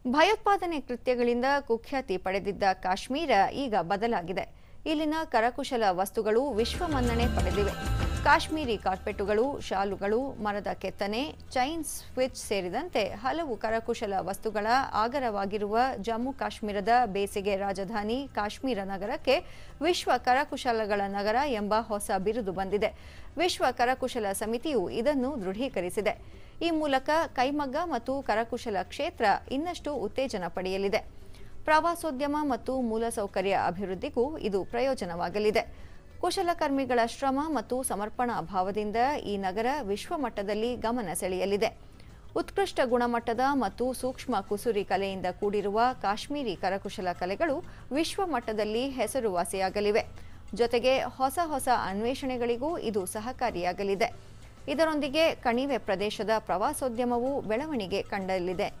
ಭಯೋತ್ಪಾದನೆ ಕೃತ್ಯಗಳಿಂದ ಕುಖ್ಯಾತಿ ಪಡೆದಿದ್ದ ಕಾಶ್ಮೀರ ಈಗ ಬದಲಾಗಿದೆ ಇಲ್ಲಿನ ಕರಕುಶಲ ವಸ್ತುಗಳು ವಿಶ್ವ ಮನ್ನಣೆ ಪಡೆದಿವೆ ಕಾಶ್ಮೀರಿ ಕಾರ್ಪೆಟುಗಳು ಶಾಲುಗಳು ಮರದ ಕೆತ್ತನೆ ಚೈನ್ ಸ್ವಿಚ್ ಸೇರಿದಂತೆ ಹಲವು ಕರಕುಶಲ ವಸ್ತುಗಳ ಆಗರವಾಗಿರುವ ಜಮ್ಮು ಕಾಶ್ಮೀರದ ಬೇಸಿಗೆ ರಾಜಧಾನಿ ಕಾಶ್ಮೀರ ನಗರಕ್ಕೆ ವಿಶ್ವ ಕರಕುಶಲಗಳ ನಗರ ಎಂಬ ಹೊಸ ಬಿರುದು ಬಂದಿದೆ ವಿಶ್ವ ಕರಕುಶಲ ಸಮಿತಿಯು ಇದನ್ನು ದೃಢೀಕರಿಸಿದೆ ಈ ಮೂಲಕ ಕೈಮಗ್ಗ ಮತ್ತು ಕರಕುಶಲ ಕ್ಷೇತ್ರ ಇನ್ನಷ್ಟು ಉತ್ತೇಜನ ಪಡೆಯಲಿದೆ ಪ್ರವಾಸೋದ್ಯಮ ಮತ್ತು ಮೂಲಸೌಕರ್ಯ ಅಭಿವೃದ್ಧಿಗೂ ಇದು ಪ್ರಯೋಜನವಾಗಲಿದೆ ಕುಶಲಕರ್ಮಿಗಳ ಶ್ರಮ ಮತ್ತು ಸಮರ್ಪಣಾ ಭಾವದಿಂದ ಈ ನಗರ ವಿಶ್ವಮಟ್ಟದಲ್ಲಿ ಗಮನ ಸೆಳೆಯಲಿದೆ ಉತ್ಕೃಷ್ಟ ಗುಣಮಟ್ಟದ ಮತ್ತು ಸೂಕ್ಷ್ಮ ಕುಸುರಿ ಕಲೆಯಿಂದ ಕೂಡಿರುವ ಕಾಶ್ಮೀರಿ ಕರಕುಶಲ ಕಲೆಗಳು ವಿಶ್ವಮಟ್ಟದಲ್ಲಿ ಹೆಸರುವಾಸಿಯಾಗಲಿವೆ ಜೊತೆಗೆ ಹೊಸ ಹೊಸ ಅನ್ವೇಷಣೆಗಳಿಗೂ ಇದು ಸಹಕಾರಿಯಾಗಲಿದೆ ಇದರೊಂದಿಗೆ ಕಣಿವೆ ಪ್ರದೇಶದ ಪ್ರವಾಸೋದ್ಯಮವೂ ಬೆಳವಣಿಗೆ ಕಂಡಲಿದೆ